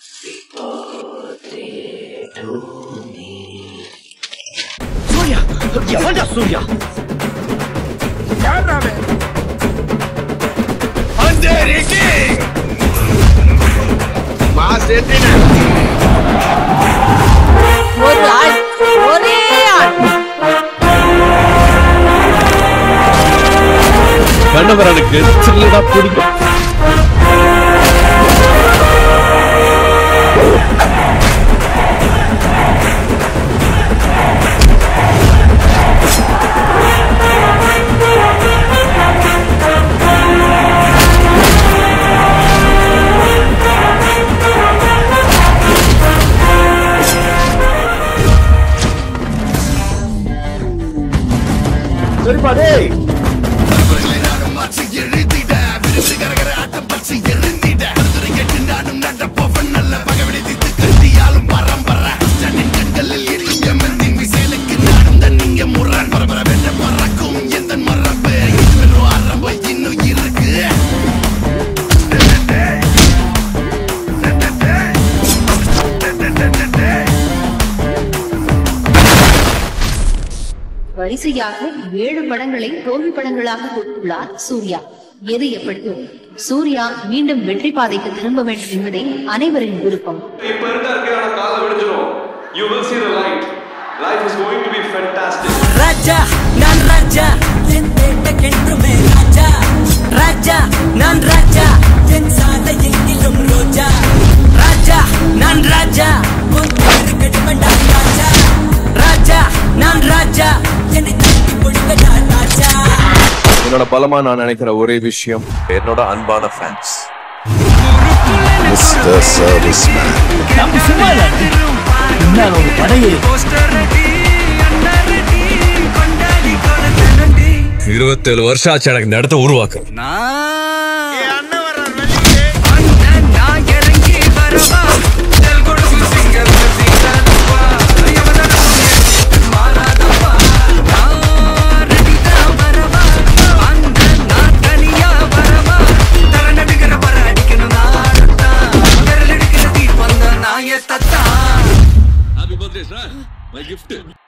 சூர்யா எவன்டா சூர்யா ஒரு ஆள் ஒரே ஆள் கண்ணவரனுக்கு சில்லடா பிடிக்கும் சரிப்பா டேய் வரிசையாக ஏழு படங்களை தோல்வி படங்களாக கொடுத்துள்ளார் சூர்யா எது எப்படியோ சூர்யா மீண்டும் வெற்றி பாதைக்கு திரும்ப வேண்டும் என்பதே அனைவரின் விருப்பம் இப்ப இருக்க இருக்கையான காலை விடுச்சிரும் you will see the light life is going to be fantastic Raja நான் ராஜா என் வேட்டைக்கென்றுமே ராஜா ராஜா நான் ராஜா என் சாலை எங்கிலும் ரோஜா ராஜா நான் ராஜா உன் பேரு கெடுமண்டா ராஜா ராஜா நான் ராஜா என்னை தட்டி கொடுக்கடா ராஜா என்னோட பலமா நான் நினைக்கிற ஒரே விஷயம் என்னோட அன்பான ஃபேன்ஸ் நம்ம சும்மா இல்ல பின்னால் ஒரு படையே இருபத்தேழு வருஷம் ஆச்சு எனக்கு இந்த இடத்த உருவாக்க happy birthday sir my gift